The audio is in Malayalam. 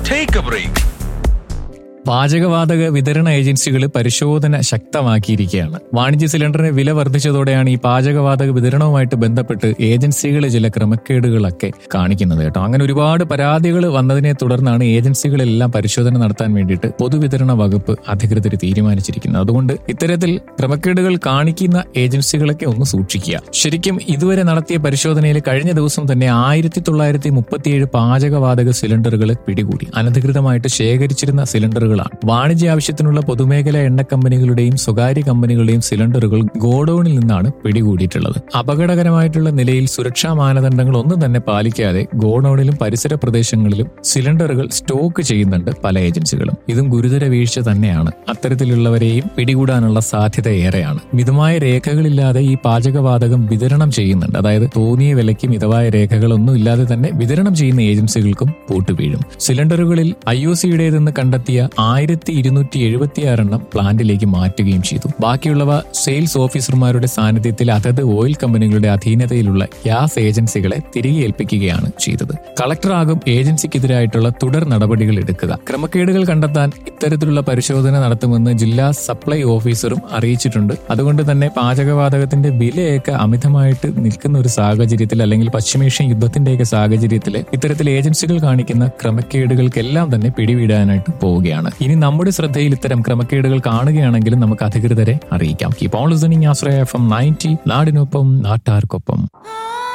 Take a break. പാചകവാതക വിതരണ ഏജൻസികൾ പരിശോധന ശക്തമാക്കിയിരിക്കുകയാണ് വാണിജ്യ സിലിണ്ടറിന് വില വർദ്ധിച്ചതോടെയാണ് ഈ പാചകവാതക വിതരണവുമായിട്ട് ബന്ധപ്പെട്ട് ഏജൻസികൾ ചില ക്രമക്കേടുകളൊക്കെ കാണിക്കുന്നത് കേട്ടോ അങ്ങനെ ഒരുപാട് പരാതികൾ വന്നതിനെ തുടർന്നാണ് ഏജൻസികളെല്ലാം പരിശോധന നടത്താൻ വേണ്ടിയിട്ട് പൊതുവിതരണ വകുപ്പ് അധികൃതർ തീരുമാനിച്ചിരിക്കുന്നത് അതുകൊണ്ട് ഇത്തരത്തിൽ ക്രമക്കേടുകൾ കാണിക്കുന്ന ഏജൻസികളൊക്കെ ഒന്ന് സൂക്ഷിക്കുക ശരിക്കും ഇതുവരെ നടത്തിയ പരിശോധനയിൽ കഴിഞ്ഞ ദിവസം തന്നെ ആയിരത്തി തൊള്ളായിരത്തി മുപ്പത്തിയേഴ് പാചകവാതക സിലിണ്ടറുകൾ പിടികൂടി അനധികൃതമായിട്ട് ശേഖരിച്ചിരുന്ന സിലിണ്ടറുകളാണ് വാണിജ്യ ആവശ്യത്തിനുള്ള പൊതുമേഖലാ എണ്ണ കമ്പനികളുടെയും സ്വകാര്യ കമ്പനികളുടെയും സിലിണ്ടറുകൾ ഗോഡൌണിൽ നിന്നാണ് പിടികൂടിയിട്ടുള്ളത് അപകടകരമായിട്ടുള്ള നിലയിൽ സുരക്ഷാ മാനദണ്ഡങ്ങൾ ഒന്നും തന്നെ പാലിക്കാതെ ഗോഡൌണിലും പരിസര പ്രദേശങ്ങളിലും സിലിണ്ടറുകൾ സ്റ്റോക്ക് ചെയ്യുന്നുണ്ട് പല ഏജൻസികളും ഇതും ഗുരുതര വീഴ്ച തന്നെയാണ് അത്തരത്തിലുള്ളവരെയും പിടികൂടാനുള്ള സാധ്യത ഏറെയാണ് മിതമായ രേഖകളില്ലാതെ ഈ പാചകവാതകം വിതരണം ചെയ്യുന്നുണ്ട് അതായത് തോന്നിയ വിലയ്ക്ക് മിതമായ രേഖകളൊന്നും ഇല്ലാതെ തന്നെ വിതരണം ചെയ്യുന്ന ഏജൻസികൾക്കും പൂട്ടുവീഴും സിലിണ്ടറുകളിൽ ഐ ഒ സിയുടേതെന്ന് കണ്ടെത്തിയ ആയിരത്തി ഇരുന്നൂറ്റി എഴുപത്തിയാറെണ്ണം പ്ലാന്റിലേക്ക് മാറ്റുകയും ചെയ്തു ബാക്കിയുള്ളവ സെയിൽസ് ഓഫീസർമാരുടെ സാന്നിധ്യത്തിൽ അതത് ഓയിൽ കമ്പനികളുടെ അധീനതയിലുള്ള ഗ്യാസ് ഏജൻസികളെ തിരികെ ഏൽപ്പിക്കുകയാണ് ചെയ്തത് കളക്ടറാകും ഏജൻസിക്കെതിരായിട്ടുള്ള തുടർ നടപടികൾ എടുക്കുക ക്രമക്കേടുകൾ കണ്ടെത്താൻ ഇത്തരത്തിലുള്ള പരിശോധന നടത്തുമെന്ന് ജില്ലാ സപ്ലൈ ഓഫീസറും അറിയിച്ചിട്ടുണ്ട് അതുകൊണ്ട് തന്നെ പാചകവാതകത്തിന്റെ വിലയൊക്കെ അമിതമായിട്ട് നിൽക്കുന്ന ഒരു സാഹചര്യത്തിൽ അല്ലെങ്കിൽ പശ്ചിമേഷ്യൻ യുദ്ധത്തിന്റെയൊക്കെ സാഹചര്യത്തിൽ ഇത്തരത്തിൽ ഏജൻസികൾ കാണിക്കുന്ന ക്രമക്കേടുകൾക്കെല്ലാം തന്നെ പിടിവിടാനായിട്ട് പോവുകയാണ് ഇനി നമ്മുടെ ശ്രദ്ധയിൽ ഇത്തരം ക്രമക്കേടുകൾ കാണുകയാണെങ്കിലും നമുക്ക് അധികൃതരെ അറിയിക്കാം keep on listening Ashraya FM ninety നയൻറ്റി നാടിനൊപ്പം നാട്ടാർക്കൊപ്പം